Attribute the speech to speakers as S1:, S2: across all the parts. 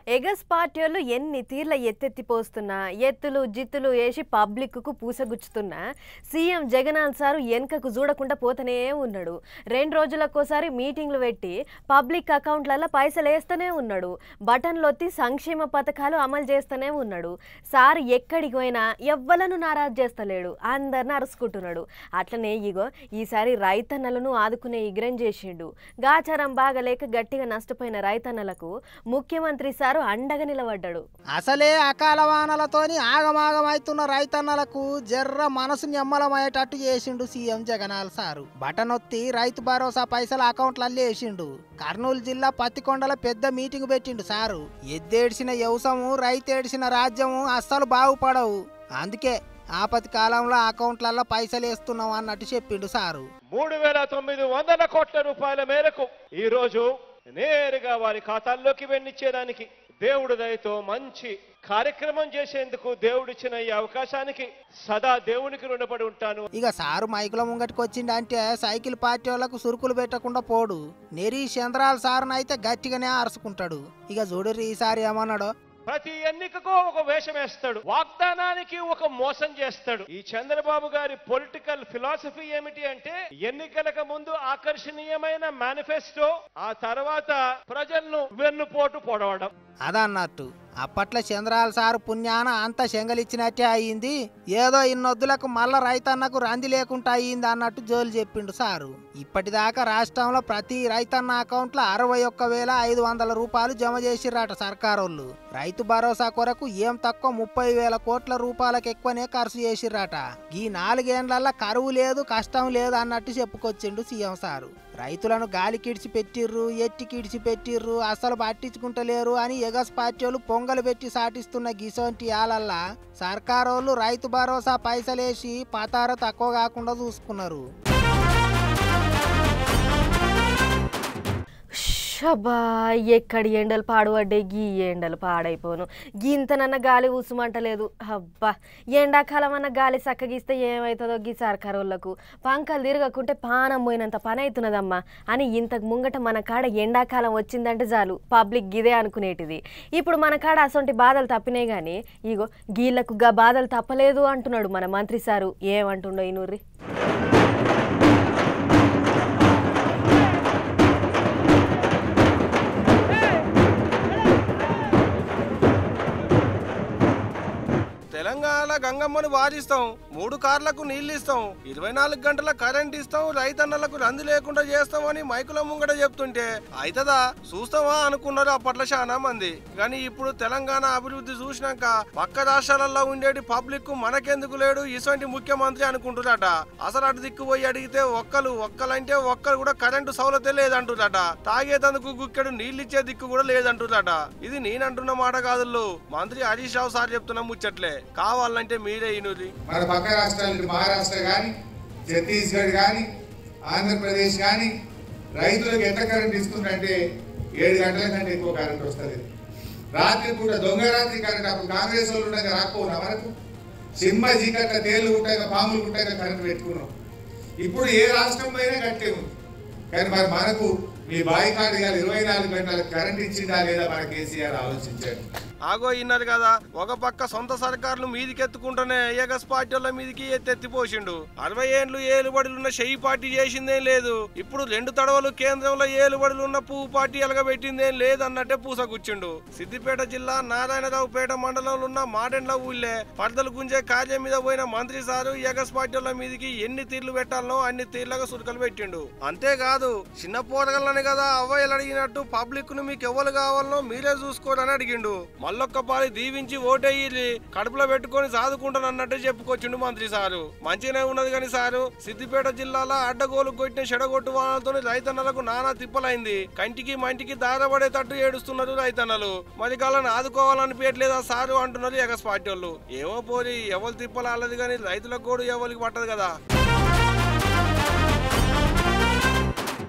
S1: ఎగస్ party వాళ్ళు ఎన్ని తీర్ల ఎత్తెత్తి పోస్తున్నా ఎత్తులు జిత్తులు వేసి పబ్లిక్కు పూసగుచ్చుతున్నా సీఎం జగనాథ్ సారు వెనకకు చూడకుండా పోతూనే ఉన్నాడు రెండు రోజులకోసారి మీటింగ్లు పెట్టి పబ్లిక్ అకౌంట్లలో పైసలు వేస్తూనే ఉన్నాడు బటన్లు ఒత్తి సంక్షేమ పథకాలు అమలు చేస్తూనే ఉన్నాడు సార్ ఎక్కడికి పోయినా ఎవ్వలను నారాజు చేస్తలేడు అందరిని అరుచుకుంటున్నాడు అట్లనే ఇగో ఈసారి రైతన్నలను ఆదుకునే ఇగ్రం చేసిండు గాచారం బాగలేక గట్టిగా నష్టపోయిన రైతన్నలకు ముఖ్యమంత్రి సారు అండగా నిలబడ్డాడు
S2: అసలే అకాల వానలతోని ఆగమాగమైతున్న రైతన్నలకు జర్ర మనసు నిమ్మలమయ్యేటట్టు చేసిండు సీఎం జగనాల్ సారు బటనొత్తి రైతు భరోసా పైసలు అకౌంట్లల్లో వేసిండు కర్నూలు జిల్లా పత్తికొండల పెద్ద మీటింగ్ పెట్టిండు సారు ఎద్దేడిసిన వ్యవసము రైతేడిసిన రాజ్యము అస్సలు బాగుపడవు అందుకే ఆపతి కాలంలో అకౌంట్లలో పైసలు వేస్తున్నాం అన్నట్టు చెప్పిండు సారు
S3: మూడు వేల తొమ్మిది వందల కోట్ల రూపాయల మేరకు ఈ రోజు నేరుగా వారి ఖాతాల్లోకి వెన్నిచ్చేదానికి దేవుడి దయతో మంచి కార్యక్రమం చేసేందుకు దేవుడిచ్చిన ఈ అవకాశానికి సదా దేవునికి రుణపడి ఉంటాను
S2: ఇక సారు మైకుల ముంగటికి వచ్చిండంటే సైకిల్ పార్టీ వాళ్ళకు సురుకులు పెట్టకుండా పోడు నెరి చంద్రాల సారునైతే గట్టిగానే అరుచుకుంటాడు ఇక చూడరు ఈసారి ఏమన్నాడో
S3: ప్రతి ఎన్నికకు ఒక వేషం వేస్తాడు వాగ్దానానికి ఒక మోసం చేస్తాడు ఈ చంద్రబాబు గారి పొలిటికల్ ఫిలాసఫీ ఏమిటి అంటే ఎన్నికలకు ముందు ఆకర్షణీయమైన మేనిఫెస్టో ఆ తర్వాత ప్రజలను వెన్నుపోటు పొడవడం
S2: అదన్నట్టు అప్పట్లో చంద్రాల సారు పుణ్యాన అంత శంగలిచ్చినట్టే అయ్యింది ఏదో ఇన్నొద్దులకు మళ్ళా రైతన్నకు రంది లేకుండా అయ్యింది అన్నట్టు జోలు చెప్పిండు సారు ఇప్పటిదాకా రాష్ట్రంలో ప్రతి రైతన్న అకౌంట్లో అరవై ఒక్క వేల ఐదు వందల రూపాయలు జమ చేసిర్రట సర్కారోళ్ళు రైతు భరోసా కొరకు ఏం తక్కువ ముప్పై వేల కోట్ల రూపాయలకు ఎక్కువనే ఖర్చు చేసిర్రట ఈ నాలుగేండ్లల్లో కరువు లేదు కష్టం లేదు అన్నట్టు చెప్పుకొచ్చిండు సీఎం సారు రైతులను గాలి కిడిచి పెట్టిర్రు ఎట్టి కిడిచి పెట్టిర్రు అసలు పట్టించుకుంటలేరు అని ఎగస్ పార్టీలు పొంగలు పెట్టి సాటిస్తున్న గిసోంటి ఆలల్లా సర్కారోళ్ళు రైతు భరోసా పైసలేసి పతార తక్కువ కాకుండా చూసుకున్నారు
S1: షబా ఎక్కడి ఎండలు పాడుపడ్డాయి గీ ఎండలు పాడైపోను గింతనన్న గాలి ఊసుమంటలేదు అబ్బా ఎండాకాలం అన్న గాలి చక్కగిస్తే ఏమవుతుందో గీ సర్కారోళ్ళకు పంకలు తిరగకుంటే పానం పోయినంత పని అవుతున్నదమ్మా అని ఇంతకు ముంగట మన కాడ ఎండాకాలం వచ్చిందంటే చాలు పబ్లిక్ గిదే అనుకునేటిది ఇప్పుడు మన కాడ అసొంటి బాధలు తప్పినాయి కానీ ఇగో గీళ్ళకు గా బాధలు తప్పలేదు అంటున్నాడు మన మంత్రి సారు ఏమంటుండో ఈ నూర్రి
S4: తెలంగాణ గంగమ్మను వారిస్తాం మూడు కార్లకు నీళ్లు ఇస్తాం ఇరవై నాలుగు గంటల కరెంట్ ఇస్తాం రైతన్నలకు రంది లేకుండా చేస్తామని మైకుల ముంగట చెప్తుంటే అయితదా చూస్తామా అనుకున్నారు అప్పట్లో చాలా మంది కానీ ఇప్పుడు తెలంగాణ అభివృద్ధి చూసినాక పక్క రాష్ట్రాలలో ఉండేటి పబ్లిక్ మనకెందుకు లేడు ఇటువంటి ముఖ్యమంత్రి అనుకుంటున్నారట అసలు అటు దిక్కు పోయి అడిగితే ఒక్కలు ఒక్కలంటే ఒక్కరు కూడా కరెంటు సౌలతే లేదంటున్నారట తాగేతందుకు గుక్కెడు నీళ్ళిచ్చే దిక్కు కూడా లేదంటున్నారట ఇది నేనంటున్న మాట కాదు మంత్రి హరీష్ రావు సార్ చెప్తున్న ముచ్చట్లే కావాలంటే మీరే ఇనురి
S5: మన పక్క రాష్ట్రాలు మహారాష్ట్ర కానీ ఛత్తీస్గఢ్ కానీ ఆంధ్రప్రదేశ్ కానీ రైతులకు ఎంత కరెంట్ ఇస్తుందంటే ఏడు గంటల కంటే ఎక్కువ కరెంట్ వస్తుంది రాత్రి పూట దొంగ రాత్రి కరెంట్ అప్పుడు కాంగ్రెస్ వాళ్ళు ఉండగా రాకపోనా మనకు సింహ చీకట్ల తేళ్లు ఉంటాయి పాములు ఉంటాయి కరెంట్ పెట్టుకున్నాం ఇప్పుడు ఏ రాష్ట్రం పైన కట్టే ఉంది కానీ మరి మనకు మీ బాయి కాడ ఇరవై నాలుగు గంటల కరెంట్ ఇచ్చిందా లేదా మన కేసీఆర్ ఆలోచించాడు
S4: ఆగో ఇన్నారు కదా ఒక పక్క సొంత సర్కారులు మీదికెత్తుకుంటూనే ఏగస్ పార్టీల మీదికి ఎత్తెత్తిపోసిండు అరవై ఏండ్లు ఏలుబడులున్న చెయ్యి పార్టీ చేసిందేం లేదు ఇప్పుడు రెండు తడవలు కేంద్రంలో ఏలుబడులున్న పువ్వు పార్టీ ఎలగబెట్టిందేం లేదు అన్నట్టే పూసగుచ్చిండు సిద్దిపేట జిల్లా నారాయణరావుపేట మండలంలో ఉన్న మాడెండ్ల ఊళ్ళే పరదలు గుంజే కార్యం మీద పోయిన మంత్రి సారు ఏగస్ పార్టీల మీదికి ఎన్ని తీర్లు పెట్టాలనో అన్ని తీర్లుగా సురకలు పెట్టిండు అంతేకాదు చిన్న పోరగలని కదా అవ్వయ్యలు అడిగినట్టు పబ్లిక్ ను మీకు ఎవరు కావాలనో మీరే చూసుకోరని అడిగిండు మళ్ళొక్కపారి దీవించి ఓటేయి కడుపులో పెట్టుకొని సాదుకుంటాను అన్నట్టే చెప్పుకొచ్చిండు మంత్రి సారు మంచిగానే ఉన్నది కానీ సారు సిద్దిపేట జిల్లాలో అడ్డగోలు కొట్టిన చెడగొట్టు వాహనాలతో రైతన్నలకు నానా తిప్పలైంది కంటికి మంటికి దారపడేటట్టు ఏడుస్తున్నారు రైతన్నలు మరి గాళ్ళని ఆదుకోవాలనిపించట్లేదా సారు అంటున్నారు ఎగస్ పార్టీ వాళ్ళు ఏమో పోరి ఎవరు తిప్పలాలది కానీ రైతులకు కూడా ఎవరికి పట్టదు కదా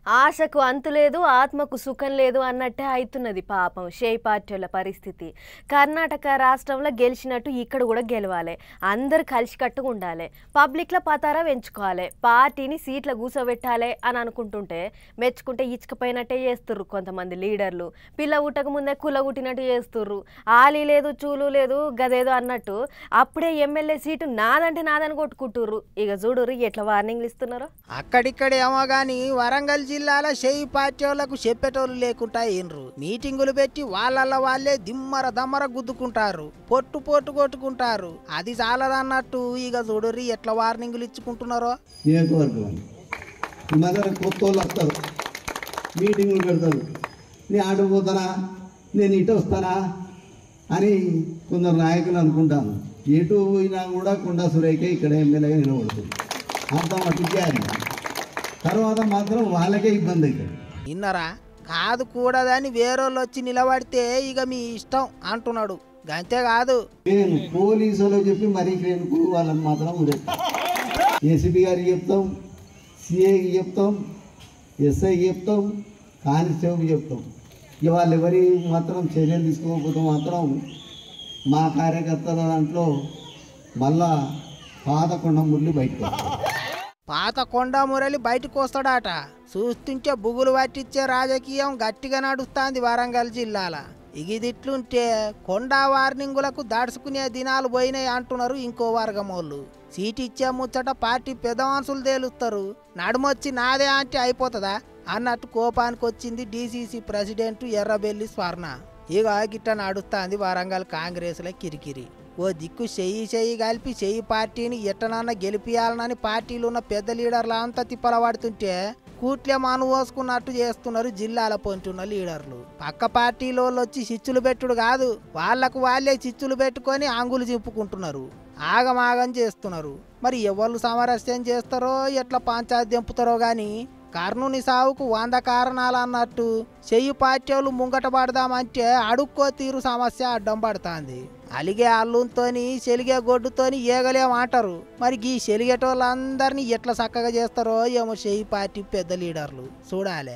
S1: ఆశకు అంతు లేదు ఆత్మకు సుఖం లేదు అన్నట్టే అవుతున్నది పాపం షేయ్ పార్టీల పరిస్థితి కర్ణాటక రాష్ట్రంలో గెలిచినట్టు ఇక్కడ కూడా గెలవాలి అందరు కలిసికట్టుగా ఉండాలి పబ్లిక్లో పతారా పెంచుకోవాలి పార్టీని సీట్ల కూసోబెట్టాలి అని అనుకుంటుంటే మెచ్చుకుంటే ఇచ్చుకపోయినట్టే చేస్తుర్రు కొంతమంది లీడర్లు పిల్ల ఉట్టక ముందే కుల ఉట్టినట్టు చేస్తుర్రు ఆలి లేదు చూలు లేదు గదేదో అన్నట్టు అప్పుడే ఎమ్మెల్యే సీటు నాదంటే నాదని కొట్టుకుంటుర్రు ఇక చూడుర్రు ఎట్లా వార్నింగ్లు ఇస్తున్నారో
S2: అక్కడిక్కడేమో గాని వరంగల్ జిల్లాలో షెయి పార్టీ వాళ్ళకు చెప్పేటోళ్ళు లేకుండా ఏండ్రు మీటింగులు పెట్టి వాళ్ళల్ల వాళ్ళే దిమ్మర దమ్మర గుద్దుకుంటారు పొట్టు పొట్టు కొట్టుకుంటారు అది చాలదన్నట్టు ఇక చూడుర్రి ఎట్లా వార్నింగులు ఇచ్చుకుంటున్నారో
S6: నియోజకవర్గం అని ఈ మధ్యన కొత్త వాళ్ళు వస్తారు మీటింగులు పెడతారు నేను అటు పోతానా నేను ఇటు వస్తానా అని కొందరు నాయకులు అనుకుంటాను ఎటు పోయినా కూడా కొండా సురేఖే ఇక్కడ ఎమ్మెల్యేగా నిలబడుతుంది అంత మట్టుకే అది తర్వాత మాత్రం వాళ్ళకే ఇబ్బంది అవుతుంది
S2: ఇన్నరా కాదు కూడదని వేరేళ్ళు వచ్చి నిలబడితే ఇక మీ ఇష్టం అంటున్నాడు అంతే కాదు
S6: నేను పోలీసు వాళ్ళకి చెప్పి మరీ క్రేన్కు వాళ్ళని మాత్రం ఊరేస్తాం ఏసీపీ గారికి చెప్తాం సిఐకి చెప్తాం ఎస్ఐకి చెప్తాం కానిస్టేబుల్కి చెప్తాం ఇక వాళ్ళు ఎవరి మాత్రం చర్యలు తీసుకోకపోతే మాత్రం మా కార్యకర్తల దాంట్లో మళ్ళా పాత కొండ మురళి బయటకు వస్తారు
S2: పాత కొండ మురళి బయటకు వస్తాడట చూస్తుంటే బుగులు పట్టించే రాజకీయం గట్టిగా నడుస్తాంది వరంగల్ జిల్లాల ఇగిదిట్లుంటే కొండ వార్నింగులకు దాడుచుకునే దినాలు పోయినాయి అంటున్నారు ఇంకో వర్గమోళ్ళు సీట్ ఇచ్చే ముచ్చట పార్టీ పెదవాన్సులు తేలుస్తారు నడుమొచ్చి నాదే అంటే అయిపోతుందా అన్నట్టు కోపానికి వచ్చింది డీసీసీ ప్రెసిడెంట్ ఎర్రబెల్లి స్వర్ణ ఇక గిట్ట నడుస్తాంది వరంగల్ కాంగ్రెస్ల కిరికిరి ఓ దిక్కు చెయ్యి చెయ్యి కలిపి చెయ్యి పార్టీని ఎట్టనన్నా గెలిపియాలనని పార్టీలు ఉన్న పెద్ద లీడర్లు అంతా తిప్పల పడుతుంటే కూట్లే మాను పోసుకున్నట్టు చేస్తున్నారు జిల్లాల పొంటున్న లీడర్లు పక్క పార్టీలో వచ్చి చిచ్చులు పెట్టుడు కాదు వాళ్లకు వాళ్ళే చిచ్చులు పెట్టుకొని అంగులు చింపుకుంటున్నారు ఆగమాగం చేస్తున్నారు మరి ఎవరు సామరస్యం చేస్తారో ఎట్లా పంచాయతీ దింపుతారో గాని కర్ణుని సావుకు వంద కారణాలు అన్నట్టు చెయ్యి పార్టీలు ముంగట పడదామంటే అడుక్కో తీరు సమస్య అడ్డం పడుతుంది అలిగే అల్లుతోని చెలిగే గొడ్డుతోని ఏగలేమంటారు మరి ఈ చెలిగేటోళ్ళందరినీ ఎట్లా చక్కగా చేస్తారో ఏమో చెయ్యి పార్టీ పెద్ద లీడర్లు చూడాలి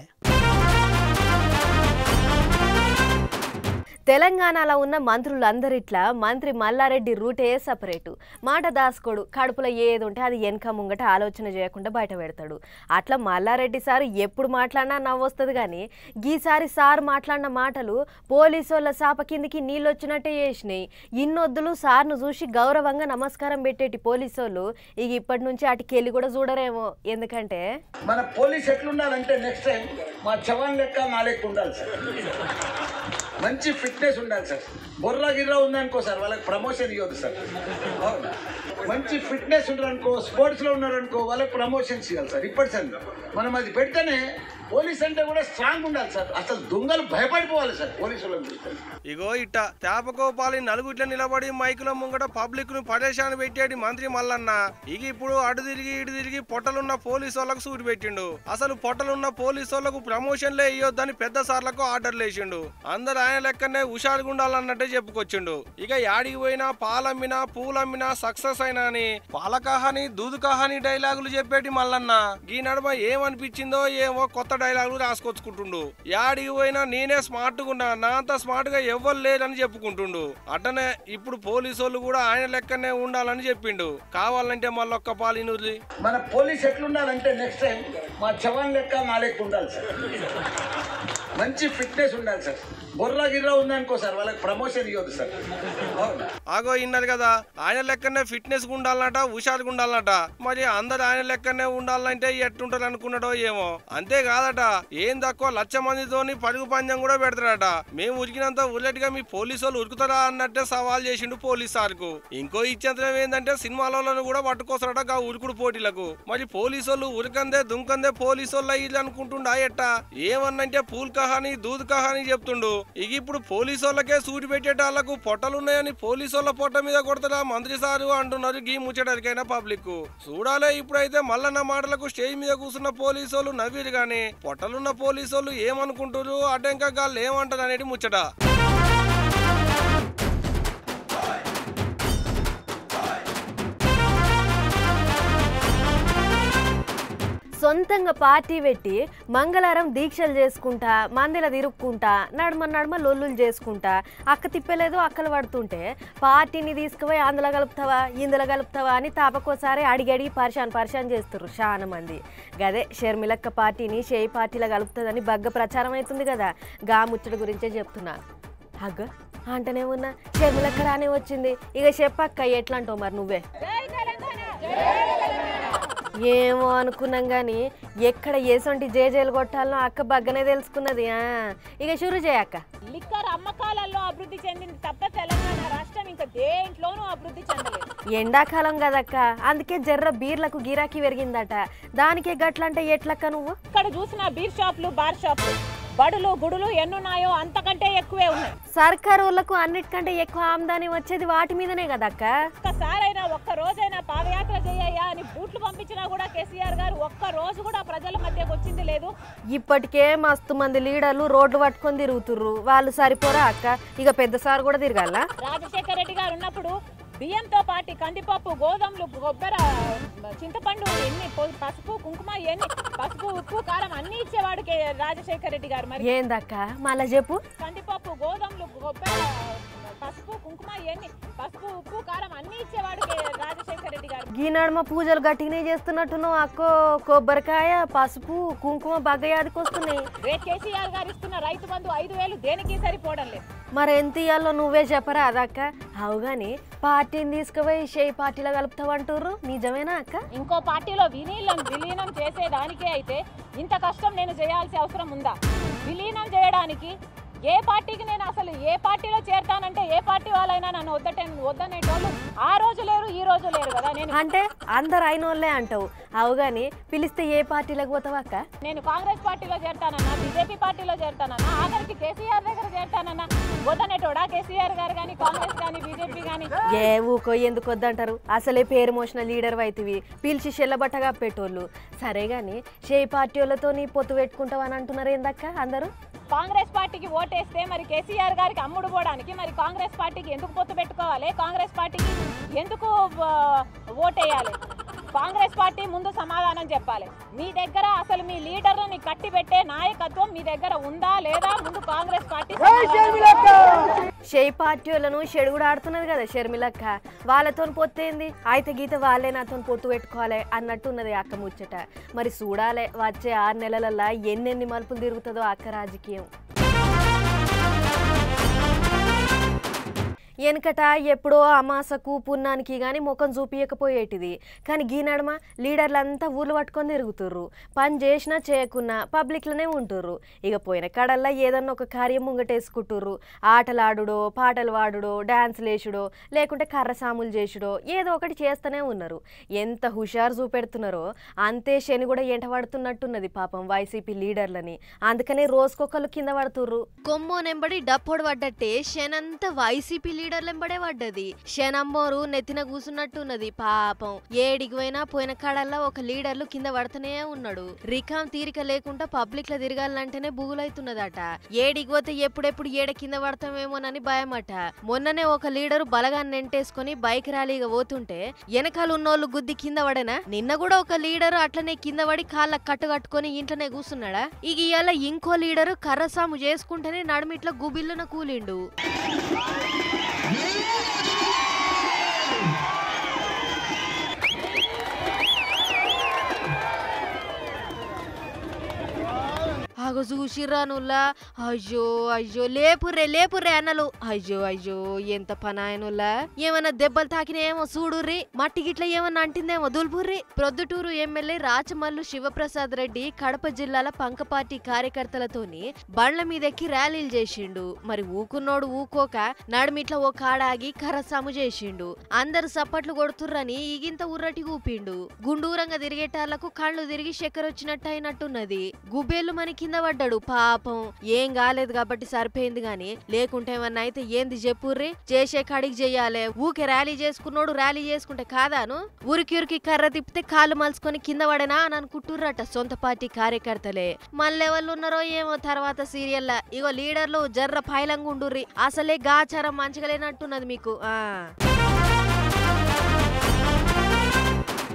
S1: తెలంగాణలో ఉన్న మంత్రులందరిట్లా మంత్రి మల్లారెడ్డి రూటే సపరేటు మాట దాసుకోడు కడుపులో ఏది ఉంటే అది వెనక ముంగట ఆలోచన చేయకుండా బయట పెడతాడు అట్లా మల్లారెడ్డి సారు ఎప్పుడు మాట్లాడినా నవ్వొస్తుంది కానీ గీసారి సార్ మాట్లాడిన మాటలు పోలీసు వాళ్ళ సాప కిందికి నీళ్ళు వచ్చినట్టే చేసినాయి ఇన్నొద్దులు సార్ను చూసి గౌరవంగా నమస్కారం పెట్టేటి పోలీసు వాళ్ళు ఇక ఇప్పటి నుంచి అటుకెళ్ళి కూడా చూడరేమో ఎందుకంటే
S7: మన పోలీస్ ఎట్లుండాలంటే నెక్స్ట్ టైం మా చవాన్ లెక్క మా లెక్క ఉండాలి సార్ మంచి ఫిట్నెస్ ఉండాలి సార్ బొర్రా గిర్రా ఉందనుకో సార్ వాళ్ళకి ప్రమోషన్ ఇవ్వదు సార్ అవునా మంచి ఫిట్నెస్ ఉన్నారనుకో స్పోర్ట్స్లో ఉన్నారనుకో వాళ్ళకి ప్రమోషన్స్ ఇవ్వాలి సార్ ఇప్పటి సార్ మనం అది పెడితేనే పోలీస్ అంటే కూడా స్ట్రాంగ్ ఉండాలి సార్ అసలు దొంగలు భయపడిపోవాలి సార్ పోలీసు వాళ్ళని చూస్తే
S4: ఇగో ఇట్ట తేపకోపాలి నలుగుట్ల నిలబడి మైకుల ముంగట పబ్లిక్ ను పరేషాన్ పెట్టేటి మంత్రి మల్లన్న ఇక ఇప్పుడు అటు తిరిగి ఇటు తిరిగి పొట్టలున్న పోలీసు వాళ్ళకు సూటి పెట్టిండు అసలు పొట్టలున్న పోలీసు వాళ్ళకు ప్రమోషన్లే ఇయ్యొద్దని పెద్ద సార్లకు ఆర్డర్లు వేసిండు అందరు ఆయన లెక్కనే హుషారుగా ఉండాలన్నట్టే చెప్పుకొచ్చిండు ఇక యాడికి పోయినా పాలమ్మినా పూలమ్మినా సక్సెస్ అయినా అని పాల కహాని దూదు కహాని డైలాగులు చెప్పేటి మల్లన్న ఈ నడుమ ఏమనిపించిందో ఏమో కొత్త డైలాగులు రాసుకొచ్చుకుంటుండు యాడికి పోయినా నేనే స్మార్ట్ గా ఉన్నా నా అంత స్మార్ట్ గా ఎవ్వరు లేరని చెప్పుకుంటుండు అట్టనే ఇప్పుడు పోలీసు వాళ్ళు కూడా ఆయన లెక్కనే ఉండాలని చెప్పిండు కావాలంటే మళ్ళొక్క పాలినూరి
S7: మన పోలీస్ ఎట్లుండాలంటే నెక్స్ట్ టైం మా చవాన్ లెక్క మా లెక్క ఉండాలి సార్ మంచి ఫిట్నెస్ ఉండాలి సార్ బొర్రా గిర్రా ఉందనుకో సార్ వాళ్ళకి ప్రమోషన్ ఇవ్వదు సార్ అవునా
S4: ఆగో ఇన్నారు కదా ఆయన లెక్కనే ఫిట్నెస్ గా ఉండాలన్నట హుషారుగా ఉండాలన్నట మరి అందరు ఆయన లెక్కనే ఉండాలంటే ఎట్టుంటారు అనుకున్నాడో ఏమో అంతేకాదట ఏం తక్కువ లక్ష మందితోని పరుగు పందెం కూడా పెడతారట మేము ఉరికినంత ఉల్లెట్గా మీ పోలీసు వాళ్ళు ఉరుకుతారా అన్నట్టే సవాల్ చేసిండు పోలీస్ సార్కు ఇంకో ఇచ్చేంతరం ఏంటంటే సినిమాలలో కూడా పట్టుకొస్తారట గా ఉరుకుడు పోటీలకు మరి పోలీసు వాళ్ళు ఉరకందే దుంకందే పోలీసు వాళ్ళు అయ్యి అనుకుంటుండా ఎట్ట ఏమన్నంటే పూల్ కహాని దూద్ కహాని చెప్తుండు ఇక ఇప్పుడు పోలీసు వాళ్ళకే సూటి పెట్టేటాళ్లకు పొట్టలున్నాయని పోలీసు వాళ్ళ పొట్ట మీద కొడతారా మంత్రి సారు అంటున్నారు గీ ముచ్చటరికైనా పబ్లిక్ చూడాలే ఇప్పుడైతే మల్లన్న మాటలకు స్టేజ్ మీద కూర్చున్న పోలీసు వాళ్ళు నవ్విరు గాని పొట్టలున్న పోలీసు వాళ్ళు ఏమనుకుంటారు అడ్డంకా గాళ్ళు ఏమంటారు అనేది ముచ్చట
S1: సొంతంగా పార్టీ పెట్టి మంగళవారం దీక్షలు చేసుకుంటా మందిల తిరుక్కుంటా నడుమ నడుమ లొల్లులు చేసుకుంటా అక్క తిప్పలేదు అక్కలు పడుతుంటే పార్టీని తీసుకుపోయి అందులో కలుపుతావా ఇందులో కలుపుతావా అని తాపకోసారి అడిగి అడిగి పరిశాన్ పరిశాన్ చేస్తారు చాలా మంది గదే షర్మిలక్క పార్టీని షేయి పార్టీలో కలుపుతుందని బగ్గ ప్రచారం అవుతుంది కదా గా ముచ్చట గురించే చెప్తున్నా అగ్గ అంటనే ఉన్నా షర్మిలక్క రానే వచ్చింది ఇక చెప్పక్క ఎట్లా అంటావు మరి నువ్వే ఏమో అనుకున్నాం కానీ ఎక్కడ ఏసొంటి జేజేలు కొట్టాలనో అక్క బగ్గనే తెలుసుకున్నది ఆ. ఇక షురు చేయక్క
S8: లిక్కర్ అమ్మకాలలో అభివృద్ధి చెందింది తప్ప తెలంగాణ రాష్ట్రం ఇంకా దేంట్లోనూ అభివృద్ధి చెందలేదు
S1: ఎండాకాలం కదక్క అందుకే జర్ర బీర్లకు గిరాకీ పెరిగిందట దానికే గట్లంటే ఎట్లక్క నువ్వు
S8: ఇక్కడ చూసిన బీర్ షాపులు బార్ షాపులు బడులు గుడులు ఎన్నున్నాయో అంతకంటే ఎక్కువే ఉన్నాయి
S1: సర్కారు వాళ్ళకు అన్నిటికంటే ఎక్కువ ఆమ్దాని వచ్చేది వాటి మీదనే కదక్క
S8: ఒక్కసారైనా ఒక్క రోజైనా పాదయాత్ర చేయయ్యా అని బూట్లు పంపించినా కూడా కేసీఆర్ గారు ఒక్క రోజు కూడా ప్రజల మధ్యకు వచ్చింది లేదు
S1: ఇప్పటికే మస్తు మంది లీడర్లు రోడ్లు పట్టుకొని తిరుగుతుర్రు వాళ్ళు సరిపోరా అక్క ఇక పెద్ద సార్ కూడా తిరగాల
S8: రాజశేఖర రెడ్డి గారు ఉన్నప్పుడు బియ్యంతో పాటు కందిపప్పు గోధుమలు కొబ్బరి చింతపండు ఎన్ని పొ- పసుపు కుంకుమ ఎన్ని పసుపు ఉప్పు కారం అన్ని ఇచ్చేవాడు కే- రాజశేఖర రెడ్డి గారు మరి
S1: ఏందక్క మళ్ళా చెప్పు
S8: కందిపప్పు గోధుమలు కొబ్బరి పసుపు కుంకుమ ఎన్ని పసుపు ఉప్పు కారం అన్ని ఇచ్చేవాడు కే- రాజశేఖర రెడ్డి గారు
S1: ఈ నడుమ పూజలు గట్టిగానే చేస్తున్నట్టున్నావు అక్కో కొబ్బరికాయ పసుపు కుంకుమ బగ్గయాదికి వస్తున్నాయి
S8: రేపు కేసీఆర్ గారు ఇస్తున్న రైతు బంధు ఐదు వేలు దేనికి సరిపోవడం లేదు
S1: మరి ఎంత ఇయ్యాలో నువ్వే చెప్పరా అదక్క అవు గాని పార్టీని తీసుకుపోయి షేయి పార్టీలో కలుపుతావంటుర్రు నిజమేనా అక్క
S8: ఇంకో పార్టీలో విలీనం విలీనం చేసేదానికే అయితే ఇంత కష్టం నేను చేయాల్సిన అవసరం ఉందా విలీనం చేయడానికి ఏ పార్టీకి నేను అసలు ఏ పార్టీలో చేరతానంటే ఏ పార్టీ వాళ్ళైనా నన్ను వద్దటే వద్దనేటోళ్ళు ఆ రోజు లేరు ఈ రోజు లేరు కదా నేను
S1: అంటే అందరు అయిన వాళ్ళే అంటావు అవు గాని పిలిస్తే ఏ పార్టీలోకి పోతావు అక్క
S8: నేను కాంగ్రెస్ పార్టీలో చేరతానన్నా బీజేపీ పార్టీలో చేరతానన్నా ఆఖరికి కేసీఆర్ దగ్గర చేరతానన్నా వద్దనేటోడా కేసీఆర్ గారు కానీ కాంగ్రెస్ కానీ బీజేపీ కానీ
S1: ఏ ఊకో ఎందుకు వద్దంటారు అసలే పేరు మోసిన లీడర్ అయితివి పిలిచి చెల్లబట్టగా పెట్టోళ్ళు సరే గాని షేయి పార్టీ వాళ్ళతో నీ పొత్తు పెట్టుకుంటావు అని అంటున్నారు ఏందక్క అందరూ
S8: కాంగ్రెస్ పార్టీకి ఓటేస్తే మరి కేసీఆర్ గారికి అమ్ముడు పోవడానికి మరి కాంగ్రెస్ పార్టీకి ఎందుకు పొత్తు పెట్టుకోవాలి కాంగ్రెస్ పార్టీకి ఎందుకు ఆ, ఓటేయాలి కాంగ్రెస్ పార్టీ ముందు సమాధానం చెప్పాలి మీ దగ్గర అసలు మీ లీడర్ని కట్టి పెట్టే నాయకత్వం మీ దగ్గర ఉందా లేదా ముందు కాంగ్రెస్ పార్టీ సమాధానం
S1: షేయి పార్టీ వాళ్ళను షెడుగుడు ఆడుతున్నది కదా షర్మిలక్క వాళ్ళతో పొత్తేంది అయితే గీత వాళ్ళే నాతో పొత్తు పెట్టుకోవాలి అన్నట్టున్నది అక్క ముచ్చట మరి చూడాలే వచ్చే ఆరు నెలలల్లా ఎన్నెన్ని మలుపులు తిరుగుతుందో అక్క రాజకీయం వెనకట ఎప్పుడో అమాసకు పున్నానికి కానీ ముఖం చూపియకపోయేటిది కానీ గీ నడమ లీడర్లంతా ఊళ్ళు పట్టుకొని తిరుగుతుర్రు పని చేసినా చేయకున్నా పబ్లిక్లోనే ఉంటుర్రు ఇక పోయిన కాడల్లా ఏదన్నా ఒక కార్యం ముంగటేసుకుంటుర్రు ఆటలాడుడో పాటలు వాడుడో డాన్సులు వేసుడో లేకుంటే కర్ర సాములు చేసుడో ఏదో ఒకటి చేస్తూనే ఉన్నారు ఎంత హుషారు చూపెడుతున్నారో అంతే శని కూడా ఎంట పడుతున్నట్టున్నది పాపం వైసీపీ లీడర్లని అందుకనే రోజుకొకళ్ళు కింద పడుతుర్రు కొమ్మో నెంబడి డప్పొడు పడ్డట్టే శనంతా వైసీపీ లీడర్లు ఎంబడే పడ్డది శనమ్మోరు నెత్తిన కూసున్నట్టున్నది పాపం ఏడికి పోయినా పోయిన కాడల్లా ఒక లీడర్లు కింద పడుతూనే ఉన్నాడు రికాం తీరిక లేకుండా పబ్లిక్ లో తిరగాలంటేనే బుగులైతున్నదట ఏడికి పోతే ఎప్పుడెప్పుడు ఏడ కింద పడతామేమోనని భయమట మొన్ననే ఒక లీడరు బలగాన్ని నెంటేసుకొని బైక్ ర్యాలీగా పోతుంటే వెనకాల ఉన్నోళ్ళు గుద్ది కింద పడేనా నిన్న కూడా ఒక లీడరు అట్లనే కింద పడి కాళ్ళ కట్టు కట్టుకొని ఇంట్లోనే కూర్చున్నాడా ఇక ఇవాళ ఇంకో లీడరు కర్రసాము చేసుకుంటేనే నడుమిట్ల గుబిల్లున కూలిండు ఆగో చూసిర్రానుల్లా అయ్యో అయ్యో లేపుర్రే లేపుర్రే అన్నలు అయ్యో అయ్యో ఎంత పనాయనుల్లా ఏమన్నా దెబ్బలు తాకినాయేమో చూడుర్రి మట్టి గిట్ల ఏమన్నా అంటిందేమో దుల్పుర్రి ప్రొద్దుటూరు ఎమ్మెల్యే రాచమల్లు శివప్రసాద్ రెడ్డి కడప జిల్లాల పంకపార్టీ కార్యకర్తలతోని బండ్ల మీదెక్కి ర్యాలీలు చేసిండు మరి ఊకున్నోడు ఊకోక నడుమిట్ల ఓ కాడాగి కర్రసాము చేసిండు అందరు సప్పట్లు కొడుతుర్రని ఈగింత ఉర్రటి ఊపిండు గుండూరంగా తిరిగేటాళ్లకు కళ్ళు తిరిగి చక్కెర వచ్చినట్టు అయినట్టున్నది గుబేలు మన కింద పడ్డాడు పాపం ఏం కాలేదు కాబట్టి సరిపోయింది గాని లేకుంటే ఏమన్నా అయితే ఏంది చెప్పుర్రి చేసే కాడికి చెయ్యాలే ఊకే ర్యాలీ చేసుకున్నోడు ర్యాలీ చేసుకుంటే కాదాను ఉరికి ఉరికి కర్ర తిప్పితే కాళ్ళు మలుచుకొని కింద పడేనా అని అనుకుంటుర్రట సొంత పార్టీ కార్యకర్తలే మళ్ళీ ఎవరు ఉన్నారో ఏమో తర్వాత సీరియల్లా ఇగో లీడర్లు జర్ర పైలంగా ఉండుర్రి అసలే గాచారం మంచిగా లేనట్టున్నది మీకు ఆ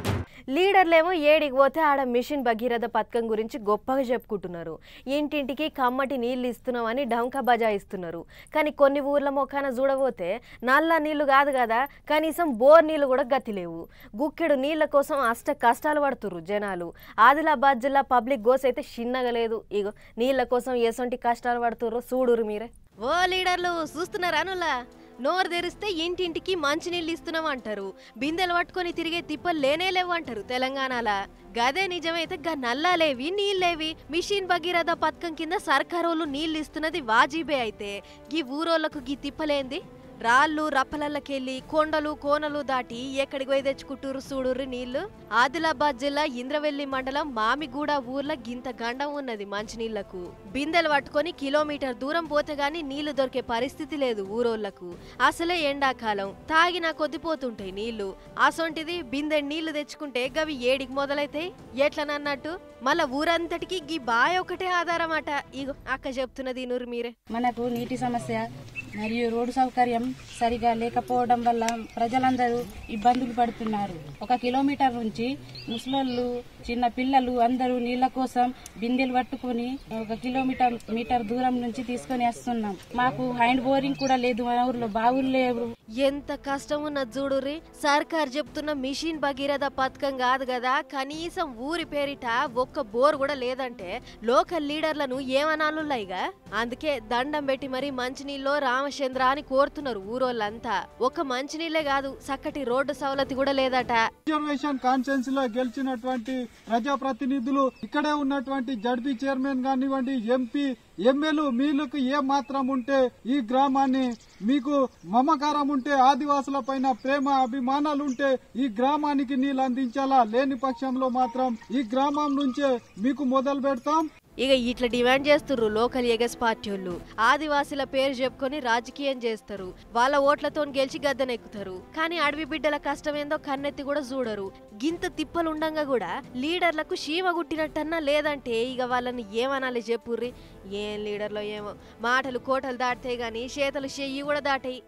S1: లీడర్లేమో ఏడికి పోతే ఆడ మిషన్ భగీరథ పథకం గురించి గొప్పగా చెప్పుకుంటున్నారు ఇంటింటికి కమ్మటి నీళ్లు ఇస్తున్నామని డంకా బజాయిస్తున్నారు కానీ కొన్ని ఊర్ల మొఖాన చూడబోతే నల్ల నీళ్లు కాదు కదా కనీసం బోర్ నీళ్లు కూడా గతి లేవు గుక్కెడు నీళ్ల కోసం అష్ట కష్టాలు పడుతుర్రు జనాలు ఆదిలాబాద్ జిల్లా పబ్లిక్ గోస్ అయితే చిన్నగా లేదు ఇగో నీళ్ల కోసం ఎసొంటి కష్టాలు పడుతుర్రో చూడురు మీరే ఓ లీడర్లు చూస్తున్నారా నువ్వులా నోరు తెరిస్తే ఇంటింటికి మంచినీళ్ళు ఇస్తున్నాం అంటారు బిందెలు పట్టుకొని తిరిగే తిప్పలు లేనే లేవు అంటారు తెలంగాణల గదే నిజమైతే గా నల్లాలేవి నీళ్ళేవి మిషన్ భగీరథ పథకం కింద సర్కారోళ్ళు నీళ్ళు ఇస్తున్నది వాజీబే అయితే గీ ఊరోళ్ళకు గీ తిప్పలేంది రాళ్ళు రప్పలల్లకెళ్ళి కొండలు కోనలు దాటి ఎక్కడికి పోయి తెచ్చుకుంటూరు చూడుర్రి నీళ్లు ఆదిలాబాద్ జిల్లా ఇంద్రవెల్లి మండలం మామిగూడ ఊర్ల గింత గండం ఉన్నది మంచినీళ్లకు బిందెలు పట్టుకొని కిలోమీటర్ దూరం పోతే గాని నీళ్లు దొరికే పరిస్థితి లేదు ఊరోళ్లకు అసలే ఎండాకాలం తాగినా కొద్దిపోతుంటాయి నీళ్లు అసొంటిది బిందె నీళ్లు తెచ్చుకుంటే గవి ఏడికి మొదలైతాయి ఎట్లనన్నట్టు మళ్ళా ఊరంతటికి గీ బాయ్ ఒకటే ఆధారమట ఇగో అక్క చెప్తున్నది నూరు మీరే
S9: మనకు నీటి సమస్య మరియు రోడ్డు సౌకర్యం సరిగా లేకపోవడం వల్ల ప్రజలందరూ ఇబ్బందులు పడుతున్నారు ఒక కిలోమీటర్ నుంచి ముసలోళ్ళు చిన్న పిల్లలు అందరూ నీళ్ల కోసం బిందెలు పట్టుకొని ఒక కిలోమీటర్ మీటర్ దూరం నుంచి తీసుకొని వస్తున్నాం మాకు హ్యాండ్ బోరింగ్ కూడా లేదు మన ఊర్లో బావులు లేవు
S1: ఎంత కష్టం ఉన్నది చూడుర్రి సర్కార్ చెప్తున్న మిషన్ భగీరథ పథకం కాదు కదా కనీసం ఊరి పేరిట ఒక్క బోర్ కూడా లేదంటే లోకల్ లీడర్లను ఏమనాలున్నాయిగా అందుకే దండం పెట్టి మరి మంచినీళ్ళు రామచంద్ర అని కోరుతున్నారు ఊరోళ్ళంతా ఒక్క మంచినీళ్ళే కాదు చక్కటి రోడ్డు సవలతి కూడా లేదట
S10: రిజర్వేషన్ కాన్ఫరెన్స్ లో గెలిచినటువంటి ప్రజాప్రతినిధులు ఇక్కడే ఉన్నటువంటి జడ్పీ చైర్మన్ కానివ్వండి ఎంపీ ఎమ్మెల్యే మీలకు ఏ మాత్రం ఉంటే ఈ గ్రామాన్ని మీకు మమకారం ఉంటే ఆదివాసుల పైన ప్రేమ అభిమానాలు ఉంటే ఈ గ్రామానికి నీళ్ళు అందించాలా లేని పక్షంలో మాత్రం ఈ గ్రామం నుంచే మీకు మొదలు పెడతాం
S1: ఇక ఇట్లా డిమాండ్ చేస్తుర్రు లోకల్ ఎగస్ పార్టీ వాళ్ళు ఆదివాసుల పేరు చెప్పుకొని రాజకీయం చేస్తారు వాళ్ళ ఓట్లతో గెలిచి గద్దెనెక్కుతారు కానీ అడవి బిడ్డల కష్టం ఏందో కన్నెత్తి కూడా చూడరు గింత తిప్పలు ఉండంగా కూడా లీడర్లకు చీమ గుట్టినట్టన్నా లేదంటే ఇక వాళ్ళని ఏమనాలి చెప్పుర్రి ఏం లీడర్లో ఏమో మాటలు కోటలు దాటితే గాని చేతలు చెయ్యి కూడా దాటాయి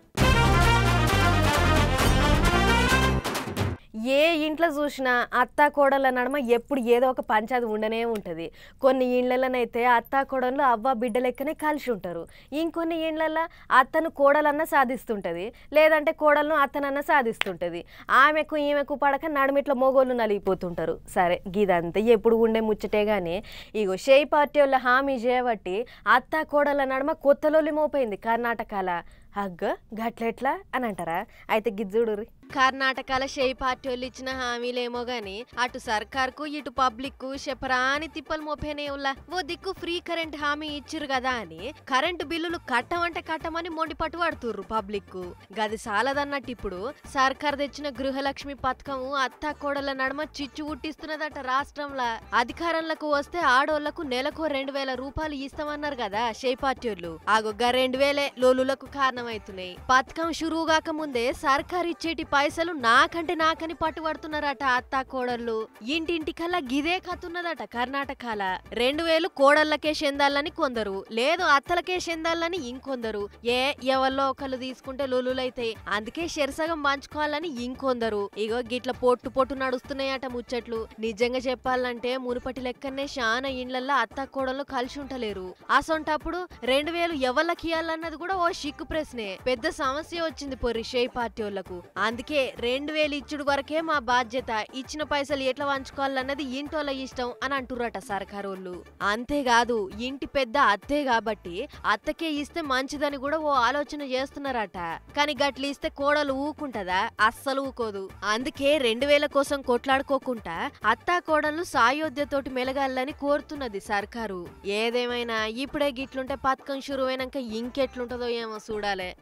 S1: ఏ ఇంట్లో చూసినా అత్త కోడళ్ళ నడమ ఎప్పుడు ఏదో ఒక పంచాది ఉండనే ఉంటుంది కొన్ని ఇండ్లలోనైతే అత్త కోడళ్ళు అవ్వ బిడ్డ లెక్కనే కలిసి ఉంటారు ఇంకొన్ని ఇండ్లల్లో అత్తను కోడలన్నా సాధిస్తుంటుంది లేదంటే కోడలను అత్తనన్నా సాధిస్తుంటుంది ఆమెకు ఈమెకు పడక నడుమిట్ల మోగోళ్ళు నలిగిపోతుంటారు సరే గిదంతా ఎప్పుడు ఉండే ముచ్చటే కానీ ఇగో షేయ్ పార్టీ వాళ్ళ హామీ చేయబట్టి అత్త కోడళ్ళ నడమ కొత్తలోలి మోపోయింది కర్ణాటకల అగ్గ గట్లెట్లా అని అంటారా అయితే గిజ్జుడురి కర్ణాటకల షేయ్ పార్టీ వాళ్ళు ఇచ్చిన హామీలేమో గాని అటు సర్కార్కు ఇటు పబ్లిక్ కు చెప్పరాని తిప్పలు మోపేనే ఉల్లా ఓ దిక్కు ఫ్రీ కరెంట్ హామీ ఇచ్చిరు కదా అని కరెంటు బిల్లులు కట్టమంటే కట్టమని మొండి పట్టు పడుతుర్రు పబ్లిక్ కు గది సాలదన్నట్టు ఇప్పుడు సర్కార్ తెచ్చిన గృహలక్ష్మి పథకం అత్త కోడల నడమ చిచ్చు గుట్టిస్తున్నదట రాష్ట్రంలో అధికారంలోకి వస్తే ఆడోళ్లకు నెలకు రెండు వేల రూపాయలు ఇస్తామన్నారు కదా షేయ్ పార్టీ వాళ్ళు ఆగొగ్గ రెండు వేలే లోలులకు కారణమవుతున్నాయి పథకం షురువు కాక ముందే సర్కార్ ఇచ్చేటి పైసలు నాకంటే నాకని పట్టుబడుతున్నారట అత్త కోడళ్ళు ఇంటింటికల్లా గిదే కతున్నదట కర్ణాటకల రెండు వేలు కోడళ్ళకే చెందాలని కొందరు లేదు అత్తలకే చెందాలని ఇంకొందరు ఏ ఎవరిలో ఒకళ్ళు తీసుకుంటే లొలులైతాయి అందుకే శరసగం పంచుకోవాలని ఇంకొందరు ఇగో గిట్ల పొట్టు పొట్టు నడుస్తున్నాయట ముచ్చట్లు నిజంగా చెప్పాలంటే మునుపటి లెక్కనే శాన ఇండ్లల్లో అత్త కోడళ్ళు కలిసి ఉంటలేరు అసొంటప్పుడు రెండు వేలు ఎవళ్ళకి ఇవ్వాలన్నది కూడా ఓ షిక్కు ప్రశ్నే పెద్ద సమస్య వచ్చింది పొరి షేయ్ పార్టీ వాళ్ళకు అందుకే రెండు వేలు ఇచ్చుడు వరకే మా బాధ్యత ఇచ్చిన పైసలు ఎట్లా పంచుకోవాలన్నది ఇంటోళ్ళ ఇష్టం అని అంటుర్రట సర్కారోళ్ళు అంతేకాదు ఇంటి పెద్ద అత్తే కాబట్టి అత్తకే ఇస్తే మంచిదని కూడా ఓ ఆలోచన చేస్తున్నారట కానీ గట్ల ఇస్తే కోడలు ఊకుంటదా అస్సలు ఊకోదు అందుకే రెండు వేల కోసం కొట్లాడుకోకుండా అత్తా కోడలు సాయోధ్యతోటి మెలగాలని కోరుతున్నది సర్కారు ఏదేమైనా ఇప్పుడే గిట్లుంటే పథకం షురువైనాక ఇంకెట్లుంటదో ఏమో చూడాలే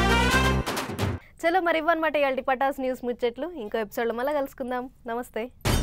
S1: చలో మరి ఇవ్వనమాట ఇవాళ పటాస్ న్యూస్ ముచ్చట్లు ఇంకో ఎపిసోడ్లో మళ్ళీ కలుసుకుందాం నమస్తే